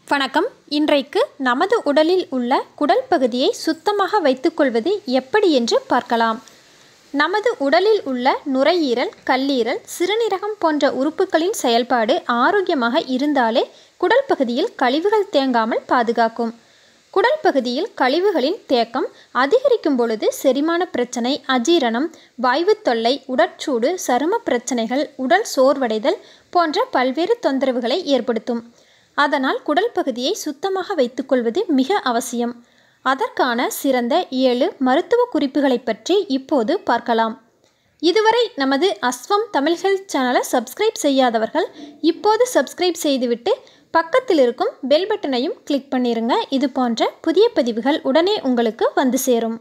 வணக்கம் இன்றைக்கு நமது உடலில் உள்ள குடல் பகுதியை சுத்தமாக வைத்துக்கொள்வது எப்படி என்று பார்க்கலாம் நமது உடலில் உள்ள நுரையீரல் கல்லீரல் சிறுநீரகம் போன்ற உறுப்புகளின் செயல்பாடு ஆரோக்கியமாக இருந்தாலே குடல் பகுதியில் கழிவுகள் தேங்காமல் பாதுகாக்கும் குடல் பகுதியில் கழிவுகளின் தேக்கம் அதிகரிக்கும் பொழுது செரிமான பிரச்சனை அஜீரணம் வாய்வு தொல்லை உடற்சூடு சரும பிரச்சனைகள் உடல் சோர்வடைதல் போன்ற பல்வேறு தொந்தரவுகளை ஏற்படுத்தும் அதனால் குடல் பகுதியை சுத்தமாக வைத்துக்கொள்வது மிக அவசியம் அதற்கான சிறந்த ஏழு மருத்துவ குறிப்புகளை பற்றி இப்போது பார்க்கலாம் இதுவரை நமது அஸ்வம் தமிழ் ஹெல்த் சேனலை சப்ஸ்கிரைப் செய்யாதவர்கள் இப்போது சப்ஸ்கிரைப் செய்துவிட்டு பக்கத்தில் இருக்கும் பெல் பட்டனையும் கிளிக் பண்ணிருங்க இது போன்ற புதிய பதிவுகள் உடனே உங்களுக்கு வந்து சேரும்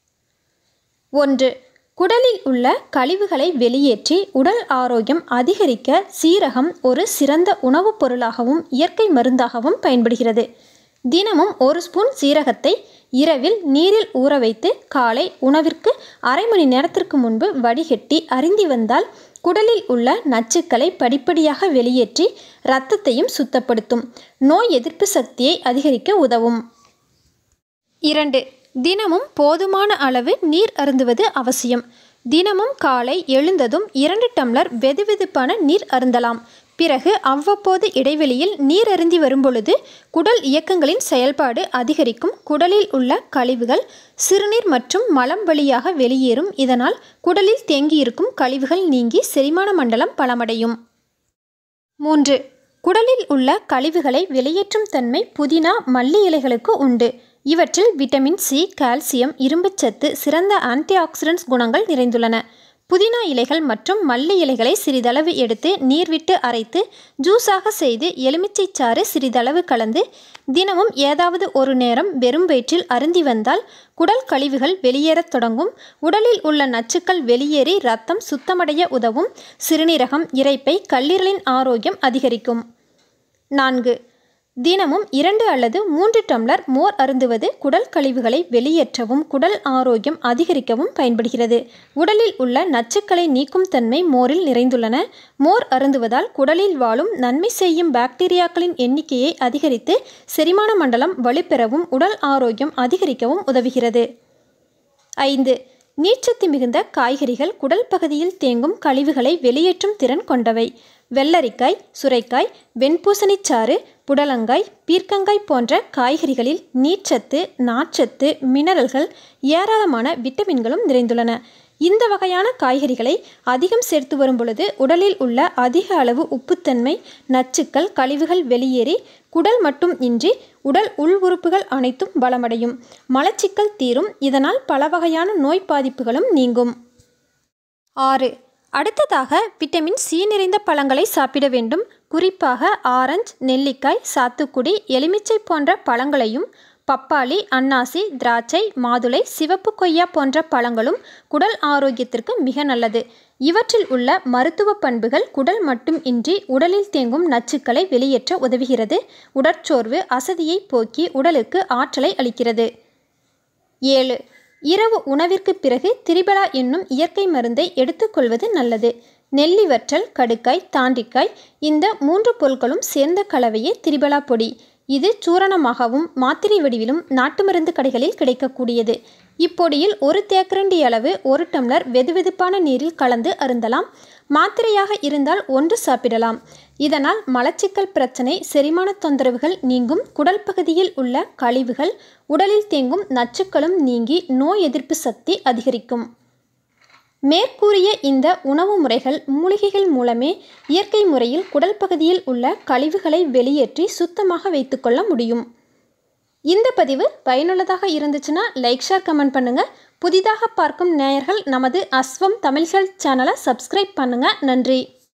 ஒன்று குடலில் உள்ள கழிவுகளை வெளியேற்றி உடல் ஆரோக்கியம் அதிகரிக்க சீரகம் ஒரு சிறந்த உணவுப் பொருளாகவும் இயற்கை மருந்தாகவும் பயன்படுகிறது தினமும் ஒரு ஸ்பூன் சீரகத்தை இரவில் நீரில் ஊற வைத்து காலை உணவிற்கு அரை மணி நேரத்திற்கு முன்பு வடிகட்டி அருந்தி வந்தால் குடலில் உள்ள நச்சுக்களை படிப்படியாக வெளியேற்றி இரத்தத்தையும் சுத்தப்படுத்தும் நோய் எதிர்ப்பு சக்தியை அதிகரிக்க உதவும் இரண்டு தினமும் போதுமான அளவு நீர் அருந்துவது அவசியம் தினமும் காலை எழுந்ததும் இரண்டு டம்ளர் வெதுவெதுப்பான நீர் அருந்தலாம் பிறகு அவ்வப்போது இடைவெளியில் நீர் அருந்தி வரும்பொழுது குடல் இயக்கங்களின் செயல்பாடு அதிகரிக்கும் குடலில் உள்ள கழிவுகள் சிறுநீர் மற்றும் மலம் வழியாக வெளியேறும் இதனால் குடலில் தேங்கியிருக்கும் கழிவுகள் நீங்கி செரிமான மண்டலம் பலமடையும் மூன்று குடலில் உள்ள கழிவுகளை வெளியேற்றும் தன்மை புதினா மல்லி இலைகளுக்கு உண்டு இவற்றில் விட்டமின் சி கால்சியம் இரும்புச்சத்து சிறந்த ஆன்டி ஆக்சிடென்ட்ஸ் குணங்கள் நிறைந்துள்ளன புதினா இலைகள் மற்றும் மல்லி இலைகளை சிறிதளவு எடுத்து நீர் விட்டு அரைத்து ஜூஸாக செய்து எலுமிச்சை சாறு சிறிதளவு கலந்து தினமும் ஏதாவது ஒரு நேரம் வெறும் வயிற்றில் அருந்தி வந்தால் குடல் கழிவுகள் வெளியேறத் தொடங்கும் உடலில் உள்ள நச்சுக்கள் வெளியேறி ரத்தம் சுத்தமடைய உதவும் சிறுநீரகம் இரைப்பை கல்லீரலின் ஆரோக்கியம் அதிகரிக்கும் நான்கு தினமும் இரண்டு அல்லது மூன்று டம்ளர் மோர் அருந்துவது குடல் கழிவுகளை வெளியேற்றவும் குடல் ஆரோக்கியம் அதிகரிக்கவும் பயன்படுகிறது உடலில் உள்ள நச்சுக்களை நீக்கும் தன்மை மோரில் நிறைந்துள்ளன மோர் அருந்துவதால் குடலில் வாழும் நன்மை செய்யும் பாக்டீரியாக்களின் எண்ணிக்கையை அதிகரித்து செரிமான மண்டலம் வலுப்பெறவும் உடல் ஆரோக்கியம் அதிகரிக்கவும் உதவுகிறது ஐந்து நீர்ச்சத்து மிகுந்த காய்கறிகள் குடல் பகுதியில் தேங்கும் கழிவுகளை வெளியேற்றும் திறன் கொண்டவை வெள்ளரிக்காய் சுரைக்காய் வெண்பூசணிச்சாறு புடலங்காய் பீர்க்கங்காய் போன்ற காய்கறிகளில் நீர்ச்சத்து நார்ச்சத்து மினரல்கள் ஏராளமான விட்டமின்களும் நிறைந்துள்ளன இந்த வகையான காய்கறிகளை அதிகம் சேர்த்து வரும் பொழுது உடலில் உள்ள அதிக அளவு உப்புத்தன்மை நச்சுக்கள் கழிவுகள் வெளியேறி குடல் மட்டும் இன்றி உடல் உள் உறுப்புகள் அனைத்தும் பலமடையும் மலச்சிக்கல் தீரும் இதனால் பல வகையான நோய் பாதிப்புகளும் நீங்கும் ஆறு அடுத்ததாக விட்டமின் சி நிறைந்த பழங்களை சாப்பிட வேண்டும் குறிப்பாக ஆரஞ்சு நெல்லிக்காய் சாத்துக்குடி எலுமிச்சை போன்ற பழங்களையும் பப்பாளி அன்னாசி திராட்சை மாதுளை சிவப்பு கொய்யா போன்ற பழங்களும் குடல் ஆரோக்கியத்திற்கு மிக நல்லது இவற்றில் உள்ள மருத்துவ பண்புகள் குடல் மட்டும் இன்றி உடலில் தேங்கும் நச்சுக்களை வெளியேற்ற உதவுகிறது உடற்சோர்வு அசதியை போக்கி உடலுக்கு ஆற்றலை அளிக்கிறது ஏழு இரவு உணவிற்கு பிறகு திரிபலா என்னும் இயற்கை மருந்தை எடுத்துக்கொள்வது நல்லது நெல்லி வற்றல் கடுக்காய் தாண்டிக்காய் இந்த மூன்று பொருட்களும் சேர்ந்த கலவையே திரிபலா பொடி இது சூரணமாகவும் மாத்திரை வடிவிலும் நாட்டு மருந்து கடைகளில் கிடைக்கக்கூடியது இப்பொடியில் ஒரு தேக்கரண்டி அளவு ஒரு டம்ளர் வெதுவெதுப்பான நீரில் கலந்து அருந்தலாம் மாத்திரையாக இருந்தால் ஒன்று சாப்பிடலாம் இதனால் மலச்சிக்கல் பிரச்சனை செரிமான தொந்தரவுகள் நீங்கும் குடல் பகுதியில் உள்ள கழிவுகள் உடலில் தேங்கும் நச்சுக்களும் நீங்கி நோய் எதிர்ப்பு சக்தி அதிகரிக்கும் மேற்கூறிய இந்த உணவு முறைகள் மூலிகைகள் மூலமே இயற்கை முறையில் குடல் பகுதியில் உள்ள கழிவுகளை வெளியேற்றி சுத்தமாக வைத்துக்கொள்ள முடியும் இந்த பதிவு பயனுள்ளதாக இருந்துச்சுன்னா லைக் ஷேர் கமெண்ட் பண்ணுங்கள் புதிதாக பார்க்கும் நேயர்கள் நமது அஸ்வம் தமிழ் ஹெல்த் சேனலை சப்ஸ்கிரைப் பண்ணுங்கள் நன்றி